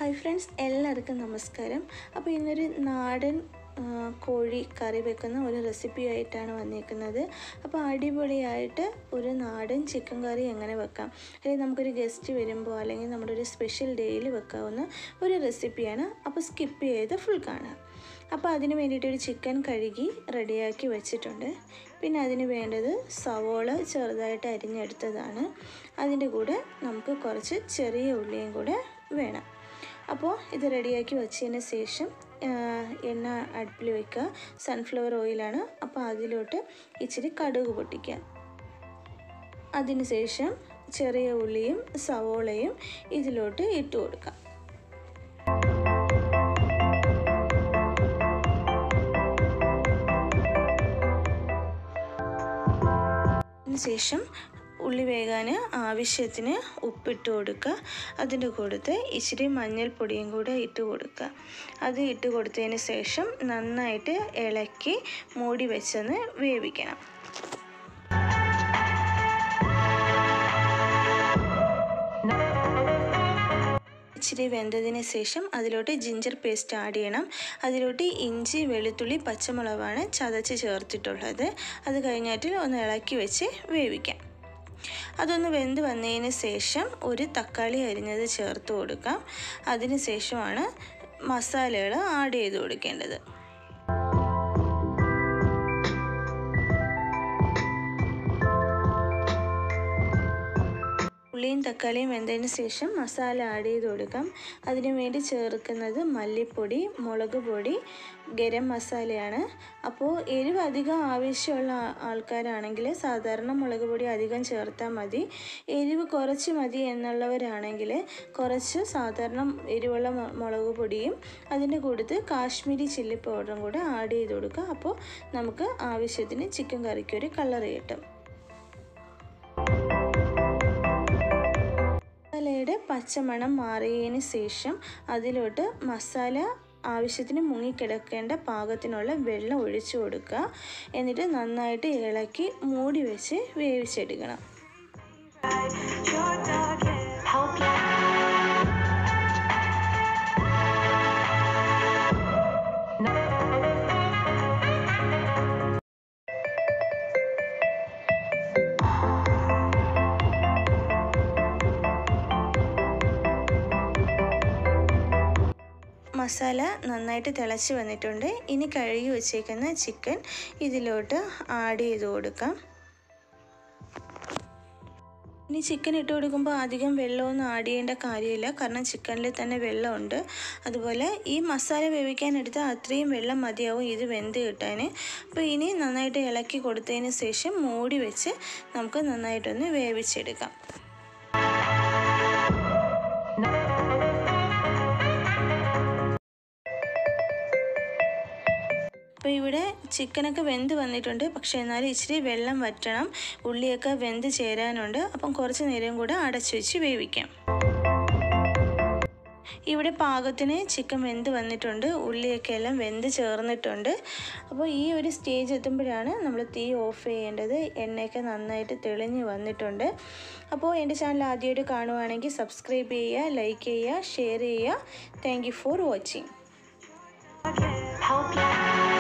Hi friends എല്ലാവർക്കും നമസ്കാരം അപ്പോൾ ഇന്നൊരു നാടൻ ആ, കോഴി കറി വെക്കുന്ന ഒരു റെസിപ്പി ആയിട്ടാണ് വന്നിരിക്കുന്നത് അപ്പോൾ അടിപൊളിയായിട്ട് ഒരു നാടൻ ചിക്കൻ കറി എങ്ങനെ വെക്കാം അല്ലെങ്കിൽ നമുക്കൊരു ഗസ്റ്റ് വരുമ്പോൾ അല്ലെങ്കിൽ നമ്മുടെ ഒരു സ്പെഷ്യൽ ഡേയിൽ വെക്കാവുന്ന ഒരു റെസിപ്പിയാണ് അപ്പോൾ സ്കിപ്പ് ചെയ്ത് ഫുൾ കാണാം അപ്പോൾ അതിന് വേണ്ടിയിട്ട് ഒരു ചിക്കൻ കഴുകി റെഡിയാക്കി വെച്ചിട്ടുണ്ട് പിന്നെ അതിന് വേണ്ടത് സവോള ചെറുതായിട്ട് അരിഞ്ഞെടുത്തതാണ് അതിൻ്റെ കൂടെ നമുക്ക് കുറച്ച് ചെറിയ ഉള്ളിയും കൂടെ വേണം അപ്പോൾ ഇത് റെഡിയാക്കി വെച്ചതിന് ശേഷം ആ, എണ്ണ അടുപ്പിൽ വെക്കുക സൺഫ്ലവർ ഓയിലാണ് അപ്പോൾ അതിലോട്ട് ഇച്ചിരി കടുക് പൊട്ടിക്കുക അതിനുശേഷം ചെറിയ ഉള്ളിയും സവോളയും ഇതിലോട്ട് ഇട്ട് കൊടുക്കാം അതിനുശേഷം ഉള്ളി വേകാൻ ആവശ്യത്തിന് ഉപ്പിട്ട് കൊടുക്കുക അതിൻ്റെ കൂടത്ത് ഇച്ചിരി മഞ്ഞൾപ്പൊടിയും കൂടെ ഇട്ട് കൊടുക്കുക അത് ഇട്ട് കൊടുത്തതിന് ശേഷം നന്നായിട്ട് ഇളക്കി മൂടി വെച്ചൊന്ന് വേവിക്കണം ഇച്ചിരി വെന്തതിന് ശേഷം അതിലോട്ട് ജിഞ്ചർ പേസ്റ്റ് ആഡ് ചെയ്യണം അതിലോട്ട് ഇഞ്ചി വെളുത്തുള്ളി പച്ചമുളകാണ് ചതച്ച് ചേർത്തിട്ടുള്ളത് അത് കഴിഞ്ഞിട്ട് ഒന്ന് ഇളക്കി വെച്ച് വേവിക്കാം അതൊന്ന് വെന്ത് വന്നതിന് ശേഷം ഒരു തക്കാളി അരിഞ്ഞത് ചേർത്ത് കൊടുക്കാം അതിന് ശേഷമാണ് മസാലകൾ ആഡ് ചെയ്ത് കൊടുക്കേണ്ടത് ഉള്ളിയും തക്കാളിയും വെന്തതിന് ശേഷം മസാല ആഡ് ചെയ്ത് കൊടുക്കാം അതിനു വേണ്ടി ചേർക്കുന്നത് മല്ലിപ്പൊടി മുളക് പൊടി ഗരം മസാലയാണ് അപ്പോൾ എരിവ് അധികം ആവശ്യമുള്ള ആ- ആൾക്കാരാണെങ്കിൽ സാധാരണ മുളക് പൊടി അധികം ചേർത്താൽ മതി എരിവ് കുറച്ച് മതി എന്നുള്ളവരാണെങ്കിൽ കുറച്ച് സാധാരണ എരിവുള്ള മു- മുളക് പൊടിയും അതിൻ്റെ കൂട്ടത്ത് കാശ്മീരി ചില്ലി പൗഡറും കൂടെ ആഡ് ചെയ്ത് കൊടുക്കുക അപ്പോൾ നമുക്ക് ആവശ്യത്തിന് ചിക്കൻ കറിക്ക് ഒരു കളർ കിട്ടും മസാലയുടെ പച്ചമണം മാറിയതിന് ശേഷം അതിലോട്ട് മസാല ആവശ്യത്തിന് മുങ്ങിക്കിടക്കേണ്ട പാകത്തിനുള്ള വെള്ളം ഒഴിച്ചു കൊടുക്കുക എന്നിട്ട് നന്നായിട്ട് ഇളക്കി മൂടി വെച്ച് വേവിച്ചെടുക്കണം മസാല നന്നായിട്ട് തിളച്ച് വന്നിട്ടുണ്ട് ഇനി കഴുകി വെച്ചേക്കുന്ന ചിക്കൻ ഇതിലോട്ട് ആഡ് ചെയ്ത് കൊടുക്കാം ഇനി ചിക്കൻ ഇട്ട് കൊടുക്കുമ്പോൾ അധികം വെള്ളമൊന്നും ആഡ് ചെയ്യേണ്ട കാര്യമില്ല കാരണം ചിക്കനിൽ തന്നെ വെള്ളമുണ്ട് അതുപോലെ ഈ മസാല വേവിക്കാനെടുത്ത അത്രയും വെള്ളം മതിയാവും ഇത് വെന്ത് കിട്ടാൻ അപ്പോൾ ഇനി നന്നായിട്ട് ഇളക്കി കൊടുത്തതിന് ശേഷം മൂടി വെച്ച് നമുക്ക് നന്നായിട്ടൊന്ന് വേവിച്ചെടുക്കാം അപ്പോൾ ഇവിടെ ചിക്കനൊക്കെ വെന്ത് വന്നിട്ടുണ്ട് പക്ഷേ എന്നാലും ഇച്ചിരി വെള്ളം വറ്റണം ഉള്ളിയൊക്കെ വെന്ത് ചേരാനുണ്ട് അപ്പം കുറച്ച് നേരം കൂടെ അടച്ചു വെച്ച് വേവിക്കാം ഇവിടെ പാകത്തിന് ചിക്കൻ വെന്ത് വന്നിട്ടുണ്ട് ഉള്ളിയൊക്കെ എല്ലാം വെന്ത് ചേർന്നിട്ടുണ്ട് അപ്പോൾ ഈ ഒരു സ്റ്റേജ് എത്തുമ്പോഴാണ് നമ്മൾ തീ ഓഫ് ചെയ്യേണ്ടത് എണ്ണയൊക്കെ നന്നായിട്ട് തെളിഞ്ഞ് വന്നിട്ടുണ്ട് അപ്പോൾ എൻ്റെ ചാനൽ ആദ്യമായിട്ട് കാണുവാണെങ്കിൽ സബ്സ്ക്രൈബ് ചെയ്യുക ലൈക്ക് ചെയ്യുക ഷെയർ ചെയ്യുക thank you for watching help you.